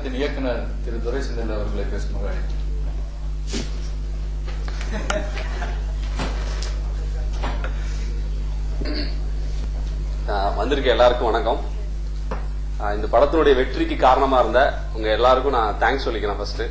படத்தின் இயக்குனர் திரு துரை செந்தில் அவர்களை பேசுமாறு அழைக்கிறேன். ஆஹ் வந்திருக்க எல்லாருக்கும் வணக்கம் ஆஹ் இந்த படத்தினுடைய வெற்றிக்கு காரணமா இருந்த உங்க எல்லாருக்கும் நான் தேங்க்ஸ் சொல்லிக்கிறேன் ஃபர்ஸ்ட்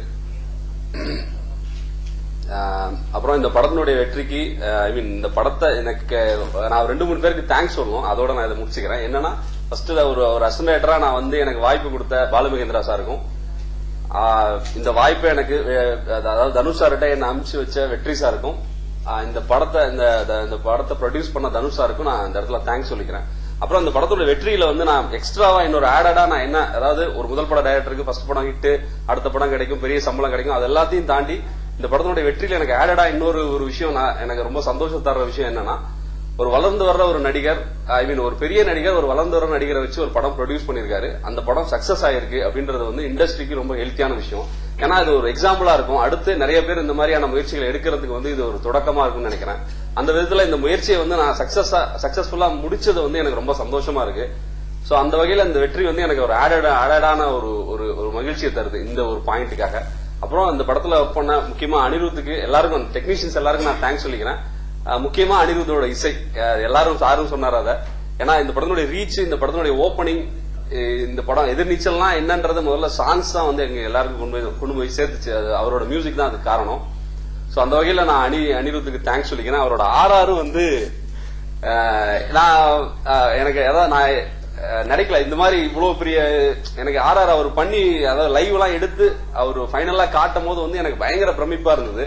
அப்புறம் இந்த படத்தினுடைய வெற்றிக்கு ஐ மீன் இந்த படத்தை எனக்கு நான் ரெண்டு மூணு பேருக்கு தேங்க்ஸ் சொல்லணும் அதோட நான் இதை முடிச்சுக்கிறேன் என்னன்னா ஃபர்ஸ்ட் ஒரு ஒரு அசனேட்டரா நான் வந்து எனக்கு வாய்ப்பு கொடுத்த பாலுமகேந்திரா சாருக்கும் ஆஹ் இந்த வாய்ப்பை எனக்கு அஹ், அதாவது தனுஷ் சார்கிட்ட என்ன அனுப்பிச்சு வச்ச வெற்றி சாருக்கும் ஆஹ் இந்த படத்தை இந்த இந்த- இந்த படத்தை ப்ரொடியூஸ் பண்ண தனுஷ் சாருக்கும் நான் இந்த இடத்துல தேங்க்ஸ் சொல்லிக்கிறேன் அப்புறம் இந்த படத்தோட வெற்றியில வந்து நான் எக்ஸ்ட்ராவா இன்னொரு ஆடடா நான் என்ன அதாவது ஒரு முதல் பட டைரக்டருக்கு ஃபர்ஸ்ட் படம் ஹிட்டு அடுத்த படம் கிடைக்கும் பெரிய சம்பளம் கிடைக்கும் அது எல்லாத்தையும் தாண்டி இந்த படத்தினுடைய வெற்றியில எனக்கு ஆடடா இன்னொரு ஒரு விஷயம் நான் எனக்கு ரொம்ப சந்தோஷம் தர்ற விஷயம் என்னன்னா ஒரு வளர்ந்து வர்ற ஒரு நடிகர் ஐ மீன் ஒரு பெரிய நடிகர் ஒரு வளர்ந்து வர நடிகரை வச்சு ஒரு படம் ப்ரொடியூஸ் பண்ணிருக்காரு அந்த படம் சக்சஸ் ஆயிருக்கு அப்படின்றது வந்து இண்டஸ்ட்ரிக்கு ரொம்ப ஹெல்த்தியான விஷயம் ஏன்னா இது ஒரு எக்ஸாம்பிளா இருக்கும் அடுத்து நிறைய பேர் இந்த மாதிரியான முயற்சிகளை எடுக்கிறதுக்கு வந்து இது ஒரு தொடக்கமா இருக்கும்னு நினைக்கிறேன் அந்த விதத்துல இந்த முயற்சியை வந்து நான் சக்சஸா சக்சஸ்ஃபுல்லா முடிச்சது வந்து எனக்கு ரொம்ப சந்தோஷமா இருக்கு சோ அந்த வகையில இந்த வெற்றி வந்து எனக்கு ஒரு ஆடட் ஆடடான ஒரு ஒரு ஒரு மகிழ்ச்சியை தருது இந்த ஒரு பாயிண்ட்டுக்காக அப்புறம் இந்த படத்துல ஒர்க் பண்ண முக்கியமா அனிருத்துக்கு எல்லாருக்கும் டெக்னீஷியன்ஸ் எல்லாருக்கும் நான் தேங்க்ஸ் சொல்லிக்கிறேன் அஹ் முக்கியமா அனிருத்தோட இசை அஹ் எல்லாரும் சாரும் சொன்னார் அத ஏன்னா இந்த படத்தினுடைய ரீச் இந்த படத்தினுடைய ஓப்பனிங் இந்த படம் எதிர்நீச்சல்லாம் என்னன்றது முதல்ல சாங்ஸ் தான் வந்து எங்க எல்லாருக்கும் கொண்டு போய் கொண்டு போய் சேர்த்துச்சு அது அவரோட மியூசிக் தான் அதுக்கு காரணம் சோ அந்த வகையில நான் அனி அனிருத்துக்கு தேங்க்ஸ் சொல்லிக்கிறேன் அவரோட ஆர்ஆரும் வந்து அஹ், நான் அஹ், எனக்கு அதாவது நான் அஹ், நினைக்கல இந்த மாதிரி இவ்வளவு பெரிய எனக்கு ஆர்ஆர் அவர் பண்ணி அதாவது லைவ் எல்லாம் எடுத்து அவர் ஃபைனலா காட்டும் போது வந்து எனக்கு பயங்கர பிரமிப்பா இருந்தது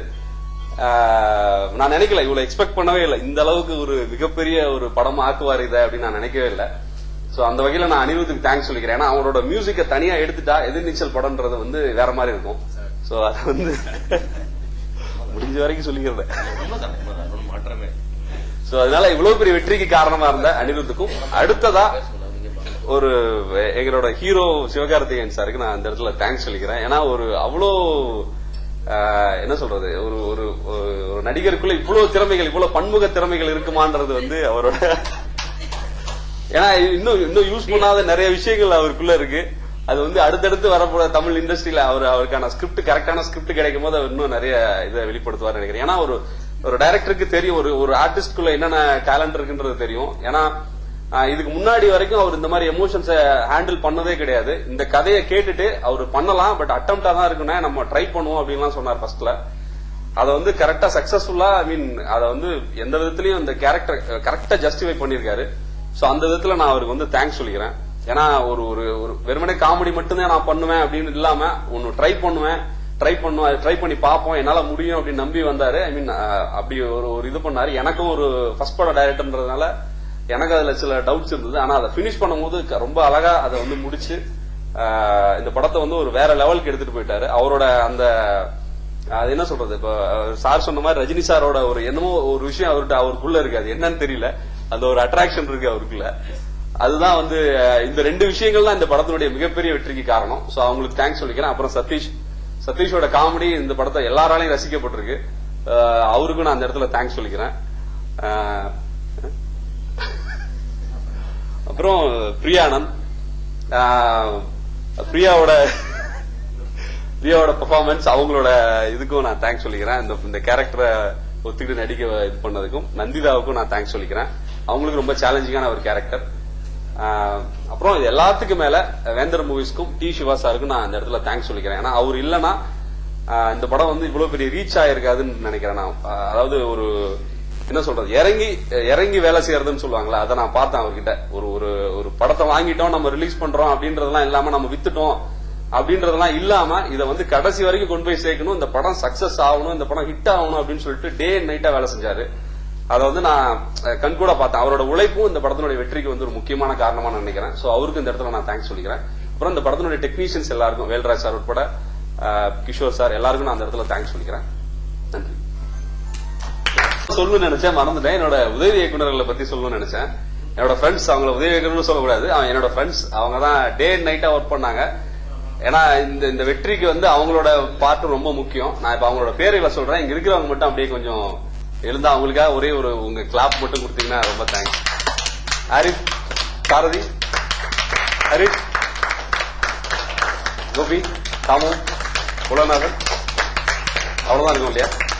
அஹ், நான் நினைக்கல இவ்வளவு எக்ஸ்பெக்ட் பண்ணவே இல்லை இந்த அளவுக்கு ஒரு மிகப்பெரிய ஒரு படம் ஆக்குவார் இதை அப்படின்னு நான் நினைக்கவே இல்லை சோ அந்த வகையில நான் அனிருத்துக்கு தேங்க்ஸ் சொல்லிக்கிறேன் ஏன்னா அவரோட மியூசிக்கை தனியா எடுத்துட்டா எதிர்நீச்சல் படம்ன்றது வந்து வேற மாதிரி இருக்கும் சோ அது வந்து முடிஞ்ச வரைக்கும் சொல்லிக்கிறேன் உண்மைதான் உண்மைதான் ஒன்றும் மாற்றமே சோ அதனால இவ்வளவு பெரிய வெற்றிக்கு காரணமா இருந்த அனிருத்துக்கும் அடுத்ததா ஒரு எங்களோட ஹீரோ சிவகார்த்திகேயன் சாருக்கு நான் அந்த இடத்துல தேங்க்ஸ் சொல்லிக்கிறேன் ஏன்னா ஒரு அவ்வளோ ஆஹ், என்ன சொல்றது ஒரு ஒரு ஒரு- ஒரு நடிகருக்குள்ள இவ்வளவு திறமைகள் இவ்வளவு பன்முக திறமைகள் இருக்குமான்றது வந்து அவரோட ஏன்னா இன்னும் இன்னும் யூஸ் பண்ணாத நிறைய விஷயங்கள் அவருக்குள்ள இருக்கு அது வந்து அடுத்தடுத்து வரப்போற தமிழ் இண்டஸ்ட்ரியில அவர் அவருக்கான ஸ்கிரிப்ட் கரெக்டான ஸ்கிரிப்ட் கிடைக்கும் போது அவர் இன்னும் நிறைய இதை வெளிப்படுத்துவார் நினைக்கிறேன் ஏன்னா ஒரு ஒரு டைரக்டருக்கு தெரியும் ஒரு ஒரு ஆர்டிஸ்ட்குள்ள என்னென்ன டேலண்ட் இருக்குன்றது தெரியும் ஏன்னா ஆஹ், இதுக்கு முன்னாடி வரைக்கும் அவர் இந்த மாதிரி எமோஷன்ஸை ஹேண்டில் பண்ணதே கிடையாது இந்த கதையை கேட்டுட்டு அவர் பண்ணலாம் பட் அட்டம்ப்டா தான் இருக்குன்னா நம்ம ட்ரை பண்ணுவோம் அப்படின்லாம் சொன்னார் ஃபர்ஸ்ட்ல அதை வந்து கரெக்டா சக்சஸ்ஃபுல்லா ஐ மீன் அதை வந்து எந்த விதத்திலயும் இந்த கேரக்டர் கரெக்டா ஜஸ்டிஃபை பண்ணிருக்காரு சோ அந்த விதத்துல நான் அவருக்கு வந்து தேங்க்ஸ் சொல்லிக்கிறேன் ஏன்னா ஒரு ஒரு ஒரு வெறுமனே காமெடி மட்டும்தான் நான் பண்ணுவேன் அப்படின்னு இல்லாம ஒன்னு ட்ரை பண்ணுவேன் ட்ரை பண்ணுவேன் அதை ட்ரை பண்ணி பார்ப்போம் என்னால முடியும் அப்படின்னு நம்பி வந்தாரு ஐ மீன் அப்படி ஒரு ஒரு இது பண்ணாரு எனக்கும் ஒரு ஃபர்ஸ்ட் பட டைரக்டர்ன்றதுனால எனக்கு அதுல சில டவுட்ஸ் இருந்தது ஆனா அதை பினிஷ் பண்ணும்போது க- ரொம்ப அழகா அதை வந்து முடிச்சு ஆஹ், இந்த படத்தை வந்து ஒரு வேற லெவலுக்கு எடுத்துட்டு போயிட்டாரு அவரோட அந்த அது என்ன சொல்றது இப்ப அஹ், சார் சொன்ன மாதிரி ரஜினி சாரோட ஒரு என்னமோ ஒரு விஷயம் அவர்கிட்ட அவருக்குள்ள இருக்கு அது என்னன்னு தெரியல அந்த ஒரு அட்ராக்ஷன் இருக்கு அவருக்குள்ள அதுதான் வந்து அஹ், இந்த ரெண்டு விஷயங்கள் தான் இந்த படத்தினுடைய மிகப்பெரிய வெற்றிக்கு காரணம் சோ அவங்களுக்கு தேங்க்ஸ் சொல்லிக்கிறேன் அப்புறம் சதீஷ் சதீஷோட காமெடி இந்த படத்தை எல்லாராலையும் ரசிக்கப்பட்டிருக்கு அஹ், அவருக்கும் நான் அந்த இடத்துல தேங்க்ஸ் சொல்லிக்கிறேன் அஹ், அப்புறம் பிரியானந்த் ஆஹ், பிரியாவோட பிரியாவோட பெர்ஃபார்மன்ஸ் அவங்களோட இதுக்கும் நான் தேங்க்ஸ் சொல்லிக்கிறேன் இந்த இந்த கேரக்டரை ஒத்துக்கிட்டு நடிக்க இது பண்ணதுக்கும் நந்திதாவுக்கும் நான் தேங்க்ஸ் சொல்லிக்கிறேன் அவங்களுக்கு ரொம்ப சேலஞ்சிங்கான ஒரு கேரக்டர் அப்புறம் இது எல்லாத்துக்கும் மேல வேந்தர் மூவிஸ்க்கும் டி சிவா சாருக்கும் நான் இந்த இடத்துல தேங்க்ஸ் சொல்லிக்கிறேன் ஏன்னா அவர் இல்லைன்னா ஆஹ், இந்த படம் வந்து இவ்வளவு பெரிய ரீச் ஆயிருக்காதுன்னு நினைக்கிறேன் நான் ஆஹ், அதாவது ஒரு என்ன சொல்றது இறங்கி இறங்கி வேலை செய்யறதுன்னு சொல்லுவாங்களா அதை நான் பார்த்தேன் அவர்கிட்ட ஒரு ஒரு ஒரு படத்தை வாங்கிட்டோம் நம்ம ரிலீஸ் பண்றோம் அப்படின்றதெல்லாம் இல்லாம நம்ம வித்துட்டோம் அப்படின்றதெல்லாம் இல்லாம இதை வந்து கடைசி வரைக்கும் கொண்டு போய் சேர்க்கணும் இந்த படம் சக்சஸ் ஆகணும் இந்த படம் ஹிட் ஆகணும் அப்படின்னு சொல்லிட்டு டே அண்ட் நைட்டா வேலை செஞ்சாரு அதை வந்து நான் அஹ், கண்கூட பார்த்தேன் அவரோட உழைப்பும் இந்த படத்தினுடைய வெற்றிக்கு வந்து ஒரு முக்கியமான காரணமா நான் நினைக்கிறேன் சோ அவருக்கு இந்த இடத்துல நான் தேங்க்ஸ் சொல்லிக்கிறேன் அப்புறம் இந்த படத்தினுடைய டெக்னீஷியன்ஸ் எல்லாருக்கும் வேல்ராஜ் சார் உட்பட அஹ், கிஷோர் சார் எல்லாருக்கும் நான் அந்த இடத்துல தேங்க்ஸ் சொல்லிக்கிறேன் நன்றி சொல்லணும்னு நினைச்சேன் மறந்துட்டேன் என்னோட உதவி இயக்குநர்களை பத்தி சொல்லணும்னு நினைச்சேன் என்னோட ஃப்ரெண்ட்ஸ் அவங்கள உதவி இயக்குனர்னு சொல்லக்கூடாது அவன் என்னோட ஃப்ரெண்ட்ஸ் அவங்க தான் டே அண்ட் நைட்டா ஒர்க் பண்ணாங்க ஏன்னா இந்த இந்த வெற்றிக்கு வந்து அவங்களோட பார்ட் ரொம்ப முக்கியம் நான் இப்ப அவங்களோட பேர்களை சொல்றேன் இங்க இருக்கிறவங்க மட்டும் அப்படியே கொஞ்சம் எழுந்தா அவங்களுக்காக ஒரே ஒரு உங்க கிளாப் மட்டும் கொடுத்தீங்கன்னா ரொம்ப தேங்க்ஸ் ஹரிப் சாரதி ஹரிப் கோபி தாமு குலநாதன் அவ்வளவுதான் இருக்கும் இல்லையா